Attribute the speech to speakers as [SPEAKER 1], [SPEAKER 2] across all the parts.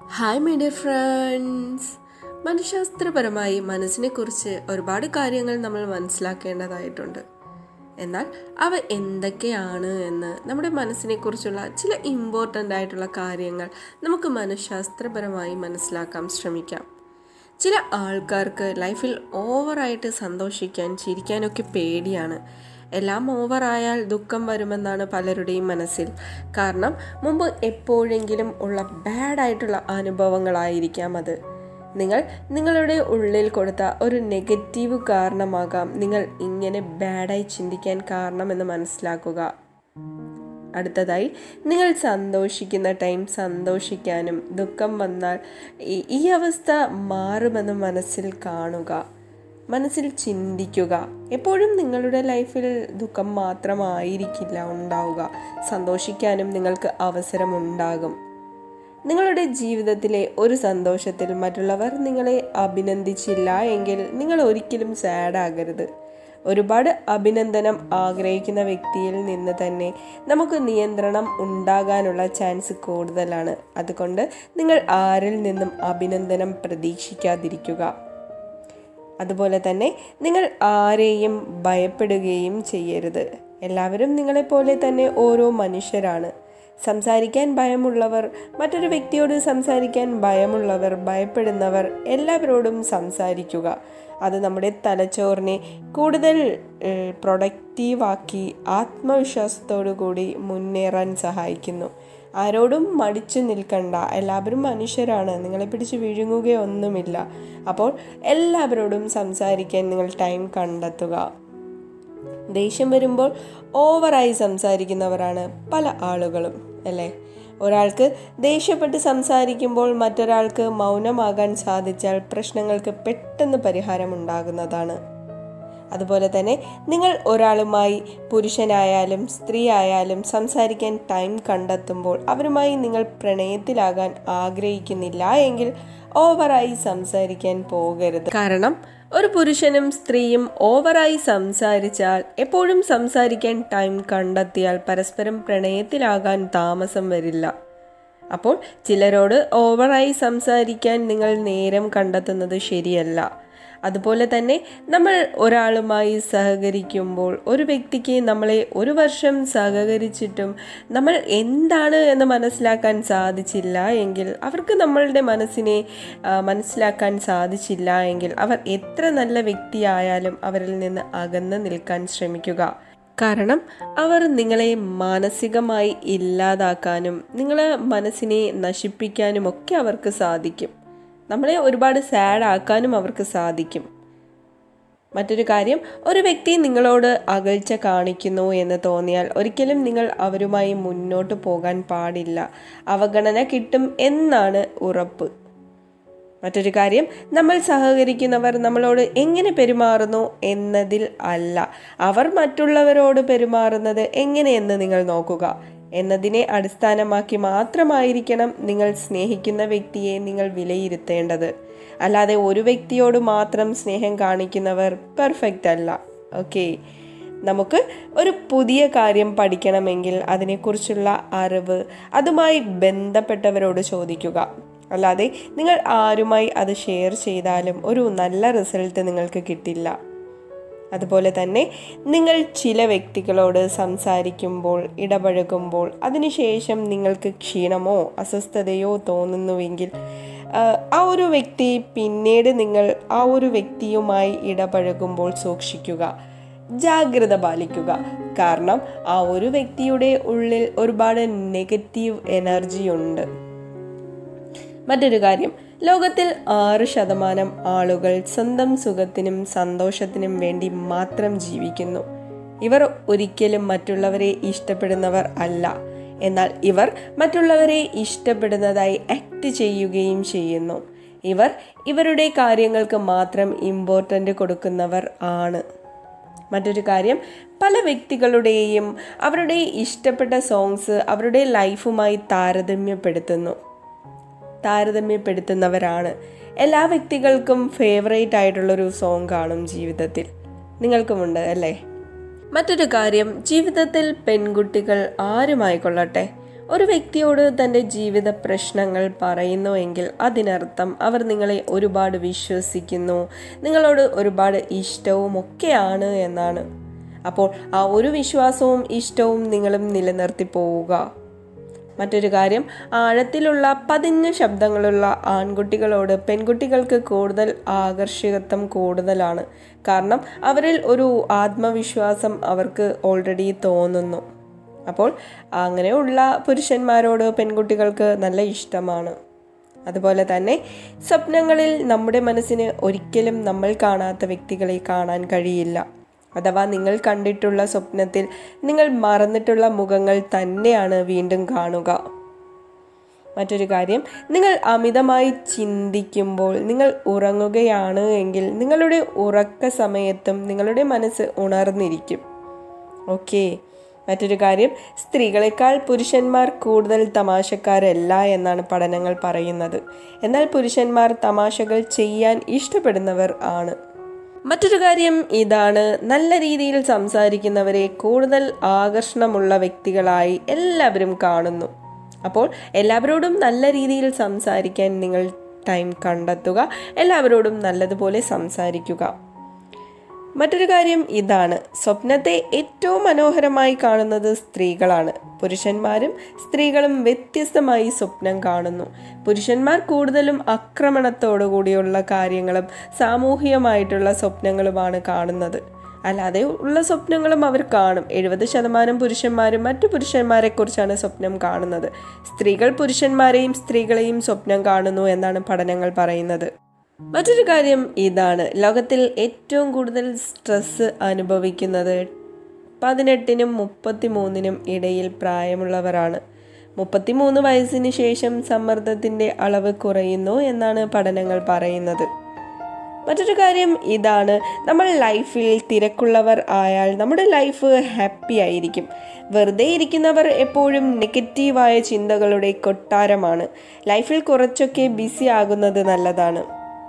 [SPEAKER 1] hi my dear friends മനഃശാസ്ത്രപരമായി മനസ്സിനെക്കുറിച്ച് ഒരുപാട് കാര്യങ്ങൾ നമ്മൾ മനസ്സിലാക്കേണ്ടതായിട്ടുണ്ട് എന്നാൽ അവ എന്തൊക്കെയാണ് എന്ന് നമ്മുടെ മനസ്സിനെക്കുറിച്ചുള്ള ചില ഇമ്പോർട്ടൻ്റ് ആയിട്ടുള്ള കാര്യങ്ങൾ നമുക്ക് മനഃശാസ്ത്രപരമായി മനസ്സിലാക്കാൻ ശ്രമിക്കാം ചില ആൾക്കാർക്ക് ലൈഫിൽ ഓവറായിട്ട് സന്തോഷിക്കാൻ ചിരിക്കാനൊക്കെ പേടിയാണ് എല്ലാം ഓവറായാൽ ദുഃഖം വരുമെന്നാണ് പലരുടെയും മനസ്സിൽ കാരണം മുമ്പ് എപ്പോഴെങ്കിലും ഉള്ള ബാഡായിട്ടുള്ള അനുഭവങ്ങളായിരിക്കാം അത് നിങ്ങൾ നിങ്ങളുടെ ഉള്ളിൽ കൊടുത്ത ഒരു നെഗറ്റീവ് കാരണമാകാം നിങ്ങൾ ഇങ്ങനെ ബാഡായി ചിന്തിക്കാൻ കാരണമെന്ന് മനസ്സിലാക്കുക അടുത്തതായി നിങ്ങൾ സന്തോഷിക്കുന്ന ടൈം സന്തോഷിക്കാനും ദുഃഖം വന്നാൽ ഈ- ഈ അവസ്ഥ മാറുമെന്ന് മനസ്സിൽ കാണുക മനസ്സിൽ ചിന്തിക്കുക എപ്പോഴും നിങ്ങളുടെ ലൈഫിൽ ദുഃഖം മാത്രമായിരിക്കില്ല ഉണ്ടാവുക സന്തോഷിക്കാനും നിങ്ങൾക്ക് അവസരമുണ്ടാകും നിങ്ങളുടെ ജീവിതത്തിലെ ഒരു സന്തോഷത്തിൽ മറ്റുള്ളവർ നിങ്ങളെ അഭിനന്ദിച്ചില്ല എങ്കിൽ നിങ്ങൾ ഒരിക്കലും സാഡ് ആകരുത് ഒരുപാട് അഭിനന്ദനം ആഗ്രഹിക്കുന്ന വ്യക്തിയിൽ നിന്ന് തന്നെ നമുക്ക് നിയന്ത്രണം ഉണ്ടാകാനുള്ള ചാൻസ് കൂടുതലാണ് അതുകൊണ്ട് നിങ്ങൾ ആരിൽ നിന്നും അഭിനന്ദനം പ്രതീക്ഷിക്കാതിരിക്കുക അതുപോലെ തന്നെ നിങ്ങൾ ആരെയും ഭയപ്പെടുകയും ചെയ്യരുത് എല്ലാവരും നിങ്ങളെപ്പോലെ തന്നെ ഓരോ മനുഷ്യരാണ് സംസാരിക്കാൻ ഭയമുള്ളവർ മറ്റൊരു വ്യക്തിയോട് സംസാരിക്കാൻ ഭയമുള്ളവർ ഭയപ്പെടുന്നവർ എല്ലാവരോടും സംസാരിക്കുക അത് നമ്മുടെ തലച്ചോറിനെ കൂടുതൽ പ്രൊഡക്റ്റീവാക്കി ആത്മവിശ്വാസത്തോടു കൂടി മുന്നേറാൻ സഹായിക്കുന്നു ആരോടും മടിച്ചു നിൽക്കണ്ട എല്ലാവരും മനുഷ്യരാണ് നിങ്ങളെ പിടിച്ച് വിഴുങ്ങുകയൊന്നുമില്ല അപ്പോൾ എല്ലാവരോടും സംസാരിക്കാൻ നിങ്ങൾ ടൈം കണ്ടെത്തുക ദേഷ്യം വരുമ്പോൾ ഓവറായി സംസാരിക്കുന്നവരാണ് പല ആളുകളും അല്ലേ ഒരാൾക്ക് ദേഷ്യപ്പെട്ട് സംസാരിക്കുമ്പോൾ മറ്റൊരാൾക്ക് മൗനമാകാൻ സാധിച്ചാൽ പ്രശ്നങ്ങൾക്ക് പെട്ടെന്ന് പരിഹാരമുണ്ടാകുന്നതാണ് അതുപോലെ തന്നെ നിങ്ങൾ ഒരാളുമായി പുരുഷനായാലും സ്ത്രീ ആയാലും സംസാരിക്കാൻ ടൈം കണ്ടെത്തുമ്പോൾ അവരുമായി നിങ്ങൾ പ്രണയത്തിലാകാൻ ആഗ്രഹിക്കുന്നില്ല എങ്കിൽ ഓവറായി സംസാരിക്കാൻ പോകരുത് കാരണം ഒരു പുരുഷനും സ്ത്രീയും ഓവറായി സംസാരിച്ചാൽ എപ്പോഴും സംസാരിക്കാൻ ടൈം കണ്ടെത്തിയാൽ പരസ്പരം പ്രണയത്തിലാകാൻ താമസം വരില്ല അപ്പോൾ ചിലരോട് ഓവറായി സംസാരിക്കാൻ നിങ്ങൾ നേരം കണ്ടെത്തുന്നത് ശരിയല്ല അതുപോലെ തന്നെ നമ്മൾ ഒരാളുമായി സഹകരിക്കുമ്പോൾ ഒരു വ്യക്തിക്ക് നമ്മളെ ഒരു വർഷം സഹകരിച്ചിട്ടും നമ്മൾ എന്താണ് എന്ന് മനസ്സിലാക്കാൻ സാധിച്ചില്ല എങ്കിൽ അവർക്ക് നമ്മളുടെ മനസ്സിനെ ആ, മനസ്സിലാക്കാൻ സാധിച്ചില്ല എങ്കിൽ അവർ എത്ര നല്ല വ്യക്തിയായാലും അവരിൽ നിന്ന് അകന്ന് നിൽക്കാൻ ശ്രമിക്കുക കാരണം അവർ നിങ്ങളെ മാനസികമായി ഇല്ലാതാക്കാനും നിങ്ങളെ മനസ്സിനെ നശിപ്പിക്കാനും ഒക്കെ അവർക്ക് സാധിക്കും നമ്മളെ ഒരുപാട് സാഡ് ആക്കാനും അവർക്ക് സാധിക്കും മറ്റൊരു കാര്യം ഒരു വ്യക്തി നിങ്ങളോട് അകൽച്ച കാണിക്കുന്നു എന്ന് തോന്നിയാൽ ഒരിക്കലും നിങ്ങൾ അവരുമായി മുന്നോട്ട് പോകാൻ പാടില്ല അവഗണന കിട്ടും എന്നാണ് ഉറപ്പ് മറ്റൊരു കാര്യം നമ്മൾ സഹകരിക്കുന്നവർ നമ്മളോട് എങ്ങനെ പെരുമാറുന്നു എന്നതിൽ അല്ല അവർ മറ്റുള്ളവരോട് പെരുമാറുന്നത് എങ്ങനെയെന്ന് നിങ്ങൾ നോക്കുക എന്നതിനെ അടിസ്ഥാനമാക്കി മാത്രമായിരിക്കണം നിങ്ങൾ സ്നേഹിക്കുന്ന വ്യക്തിയെ നിങ്ങൾ വിലയിരുത്തേണ്ടത് അല്ലാതെ ഒരു വ്യക്തിയോട് മാത്രം സ്നേഹം കാണിക്കുന്നവർ പെർഫെക്റ്റ് അല്ല ഓക്കെ നമുക്ക് ഒരു പുതിയ കാര്യം പഠിക്കണമെങ്കിൽ അതിനെക്കുറിച്ചുള്ള അറിവ് അതുമായി ബന്ധപ്പെട്ടവരോട് ചോദിക്കുക അല്ലാതെ നിങ്ങൾ ആരുമായി അത് ഷെയർ ചെയ്താലും ഒരു നല്ല റിസൾട്ട് നിങ്ങൾക്ക് കിട്ടില്ല അതുപോലെ തന്നെ നിങ്ങൾ ചില വ്യക്തികളോട് സംസാരിക്കുമ്പോൾ ഇടപഴകുമ്പോൾ അതിനുശേഷം നിങ്ങൾക്ക് ക്ഷീണമോ അസ്വസ്ഥതയോ തോന്നുന്നുവെങ്കിൽ ആ, ആ ഒരു വ്യക്തി പിന്നീട് നിങ്ങൾ ആ ഒരു വ്യക്തിയുമായി ഇടപഴകുമ്പോൾ സൂക്ഷിക്കുക ജാഗ്രത പാലിക്കുക കാരണം ആ ഒരു വ്യക്തിയുടെ ഉള്ളിൽ ഒരുപാട് നെഗറ്റീവ് എനർജി ഉണ്ട് മറ്റൊരു കാര്യം ലോകത്തിൽ ആറ് ശതമാനം ആളുകൾ സ്വന്തം സുഖത്തിനും സന്തോഷത്തിനും വേണ്ടി മാത്രം ജീവിക്കുന്നു ഇവർ ഒരിക്കലും മറ്റുള്ളവരെ ഇഷ്ടപ്പെടുന്നവർ അല്ല എന്നാൽ ഇവർ മറ്റുള്ളവരെ ഇഷ്ടപ്പെടുന്നതായി ആക്ട് ചെയ്യുകയും ചെയ്യുന്നു ഇവർ ഇവരുടെ കാര്യങ്ങൾക്ക് മാത്രം ഇമ്പോർട്ടൻ്റ് കൊടുക്കുന്നവർ ആണ് മറ്റൊരു കാര്യം പല വ്യക്തികളുടെയും അവരുടെ ഇഷ്ടപ്പെട്ട സോങ്സ് അവരുടെ ലൈഫുമായി താരതമ്യപ്പെടുത്തുന്നു താരതമ്യപ്പെടുത്തുന്നവരാണ് എല്ലാ വ്യക്തികൾക്കും ഫേവറേറ്റ് ആയിട്ടുള്ളൊരു സോങ് കാണും ജീവിതത്തിൽ നിങ്ങൾക്കുമുണ്ട് അല്ലേ മറ്റൊരു കാര്യം ജീവിതത്തിൽ പെൺകുട്ടികൾ ആരുമായിക്കൊള്ളട്ടെ ഒരു വ്യക്തിയോട് തൻ്റെ ജീവിത പ്രശ്നങ്ങൾ പറയുന്നുവെങ്കിൽ അതിനർത്ഥം അവർ നിങ്ങളെ ഒരുപാട് വിശ്വസിക്കുന്നു നിങ്ങളോട് ഒരുപാട് ഇഷ്ടവും ഒക്കെയാണ് എന്നാണ് അപ്പോൾ ആ ഒരു വിശ്വാസവും ഇഷ്ടവും നിങ്ങളും നിലനിർത്തി പോവുക മറ്റൊരു കാര്യം ആഴത്തിലുള്ള പതിഞ്ഞ ശബ്ദങ്ങളുള്ള ആൺകുട്ടികളോട് പെൺകുട്ടികൾക്ക് കൂടുതൽ ആകർഷകത്വം കൂടുതലാണ് കാരണം അവരിൽ ഒരു ആത്മവിശ്വാസം അവർക്ക് ഓൾറെഡി തോന്നുന്നു അപ്പോൾ അങ്ങനെയുള്ള പുരുഷന്മാരോട് പെൺകുട്ടികൾക്ക് നല്ല ഇഷ്ടമാണ് അതുപോലെ തന്നെ സ്വപ്നങ്ങളിൽ നമ്മുടെ മനസ്സിന് ഒരിക്കലും നമ്മൾ കാണാത്ത വ്യക്തികളെ കാണാൻ കഴിയില്ല അഥവാ നിങ്ങൾ കണ്ടിട്ടുള്ള സ്വപ്നത്തിൽ നിങ്ങൾ മറന്നിട്ടുള്ള മുഖങ്ങൾ തന്നെയാണ് വീണ്ടും കാണുക മറ്റൊരു കാര്യം നിങ്ങൾ അമിതമായി ചിന്തിക്കുമ്പോൾ നിങ്ങൾ ഉറങ്ങുകയാണ് എങ്കിൽ നിങ്ങളുടെ ഉറക്ക സമയത്തും നിങ്ങളുടെ മനസ്സ് ഉണർന്നിരിക്കും ഓക്കെ മറ്റൊരു കാര്യം സ്ത്രീകളെക്കാൾ പുരുഷന്മാർ കൂടുതൽ തമാശക്കാരല്ല എന്നാണ് പഠനങ്ങൾ പറയുന്നത് എന്നാൽ പുരുഷന്മാർ തമാശകൾ ചെയ്യാൻ ഇഷ്ടപ്പെടുന്നവർ ആണ് മറ്റൊരു കാര്യം ഇതാണ് നല്ല രീതിയിൽ സംസാരിക്കുന്നവരെ കൂടുതൽ ആകർഷണമുള്ള വ്യക്തികളായി എല്ലാവരും കാണുന്നു അപ്പോൾ എല്ലാവരോടും നല്ല രീതിയിൽ സംസാരിക്കാൻ നിങ്ങൾ ടൈം കണ്ടെത്തുക എല്ലാവരോടും നല്ലതുപോലെ സംസാരിക്കുക മറ്റൊരു കാര്യം ഇതാണ് സ്വപ്നത്തെ ഏറ്റവും മനോഹരമായി കാണുന്നത് സ്ത്രീകളാണ് പുരുഷന്മാരും സ്ത്രീകളും വ്യത്യസ്തമായി സ്വപ്നം കാണുന്നു പുരുഷന്മാർ കൂടുതലും ആക്രമണത്തോടു കൂടിയുള്ള കാര്യങ്ങളും സാമൂഹികമായിട്ടുള്ള സ്വപ്നങ്ങളുമാണ് കാണുന്നത് അല്ലാതെ ഉള്ള സ്വപ്നങ്ങളും അവർ കാണും എഴുപത് ശതമാനം പുരുഷന്മാരും മറ്റു പുരുഷന്മാരെക്കുറിച്ചാണ് സ്വപ്നം കാണുന്നത് സ്ത്രീകൾ പുരുഷന്മാരെയും സ്ത്രീകളെയും സ്വപ്നം കാണുന്നു എന്നാണ് പഠനങ്ങൾ പറയുന്നത് മറ്റൊരു കാര്യം ഇതാണ് ലോകത്തിൽ ഏറ്റവും കൂടുതൽ സ്ട്രെസ് അനുഭവിക്കുന്നത് പതിനെട്ടിനും മുപ്പത്തി മൂന്നിനും ഇടയിൽ പ്രായമുള്ളവരാണ് മുപ്പത്തിമൂന്ന് വയസ്സിന് ശേഷം സമ്മർദ്ദത്തിൻ്റെ അളവ് കുറയുന്നു എന്നാണ് പഠനങ്ങൾ പറയുന്നത് മറ്റൊരു കാര്യം ഇതാണ് നമ്മൾ ലൈഫിൽ തിരക്കുള്ളവർ ആയാൽ നമ്മുടെ ലൈഫ് ഹാപ്പി ആയിരിക്കും വെറുതെ ഇരിക്കുന്നവർ എപ്പോഴും നെഗറ്റീവായ ചിന്തകളുടെ കൊട്ടാരമാണ് ലൈഫിൽ കുറച്ചൊക്കെ ബിസി ആകുന്നത് നല്ലതാണ്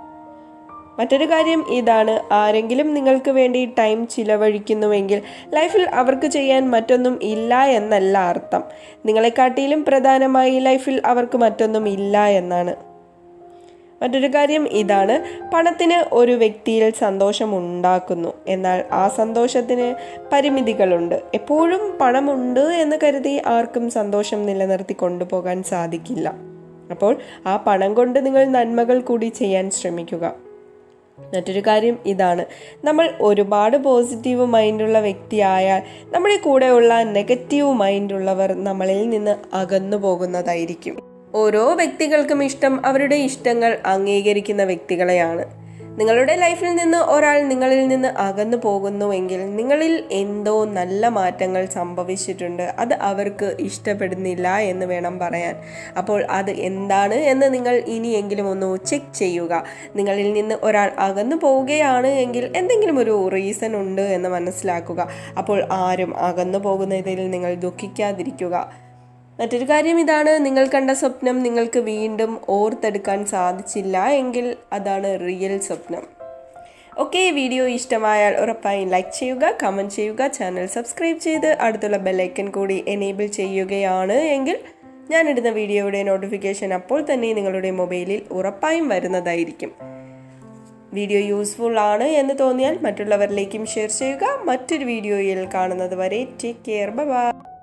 [SPEAKER 1] മറ്റൊരു കാര്യം ഇതാണ് ആരെങ്കിലും നിങ്ങൾക്ക് വേണ്ടി ടൈം ചിലവഴിക്കുന്നുവെങ്കിൽ ലൈഫിൽ അവർക്ക് ചെയ്യാൻ മറ്റൊന്നും ഇല്ല എന്നല്ല അർത്ഥം നിങ്ങളെക്കാട്ടിലും പ്രധാനമായി ലൈഫിൽ അവർക്ക് മറ്റൊന്നും ഇല്ല എന്നാണ് മറ്റൊരു കാര്യം ഇതാണ് പണത്തിന് ഒരു വ്യക്തിയിൽ സന്തോഷം ഉണ്ടാക്കുന്നു എന്നാൽ ആ സന്തോഷത്തിന് പരിമിതികളുണ്ട് എപ്പോഴും പണമുണ്ട് എന്ന് കരുതി ആർക്കും സന്തോഷം നിലനിർത്തി കൊണ്ടുപോകാൻ സാധിക്കില്ല അപ്പോൾ ആ പണം കൊണ്ട് നിങ്ങൾ നന്മകൾ കൂടി ചെയ്യാൻ ശ്രമിക്കുക മറ്റൊരു കാര്യം ഇതാണ് നമ്മൾ ഒരുപാട് പോസിറ്റീവ് മൈൻഡുള്ള വ്യക്തിയായാൽ നമ്മുടെ കൂടെയുള്ള നെഗറ്റീവ് മൈൻഡുള്ളവർ നമ്മളിൽ നിന്ന് അകന്നു പോകുന്നതായിരിക്കും ഓരോ വ്യക്തികൾക്കും ഇഷ്ടം അവരുടെ ഇഷ്ടങ്ങൾ അംഗീകരിക്കുന്ന വ്യക്തികളെയാണ് നിങ്ങളുടെ ലൈഫിൽ നിന്ന് ഒരാൾ നിങ്ങളിൽ നിന്ന് അകന്നു പോകുന്നുവെങ്കിൽ നിങ്ങളിൽ എന്തോ നല്ല മാറ്റങ്ങൾ സംഭവിച്ചിട്ടുണ്ട് അത് അവർക്ക് ഇഷ്ടപ്പെടുന്നില്ല എന്ന് വേണം പറയാൻ അപ്പോൾ അത് എന്താണ് എന്ന് നിങ്ങൾ ഇനിയെങ്കിലും ഒന്ന് ചെക്ക് ചെയ്യുക നിങ്ങളിൽ നിന്ന് ഒരാൾ അകന്നു പോവുകയാണ് എങ്കിൽ എന്തെങ്കിലും ഒരു റീസൺ ഉണ്ട് എന്ന് മനസ്സിലാക്കുക അപ്പോൾ ആരും അകന്നു പോകുന്നതിൽ നിങ്ങൾ ദുഃഖിക്കാതിരിക്കുക മറ്റൊരു കാര്യം ഇതാണ് നിങ്ങൾ കണ്ട സ്വപ്നം നിങ്ങൾക്ക് വീണ്ടും ഓർത്തെടുക്കാൻ സാധിച്ചില്ല എങ്കിൽ അതാണ് റിയൽ സ്വപ്നം ഓക്കെ വീഡിയോ ഇഷ്ടമായാൽ ഉറപ്പായും ലൈക്ക് ചെയ്യുക കമൻറ്റ് ചെയ്യുക ചാനൽ സബ്സ്ക്രൈബ് ചെയ്ത് അടുത്തുള്ള ബെല്ലൈക്കൻ കൂടി എനേബിൾ ചെയ്യുകയാണ് എങ്കിൽ ഞാനിടുന്ന വീഡിയോയുടെ നോട്ടിഫിക്കേഷൻ അപ്പോൾ തന്നെ നിങ്ങളുടെ മൊബൈലിൽ ഉറപ്പായും വരുന്നതായിരിക്കും വീഡിയോ യൂസ്ഫുൾ ആണ് എന്ന് തോന്നിയാൽ മറ്റുള്ളവരിലേക്കും ഷെയർ ചെയ്യുക മറ്റൊരു വീഡിയോയിൽ കാണുന്നത് വരെ ടേക്ക് കെയർ ബൈ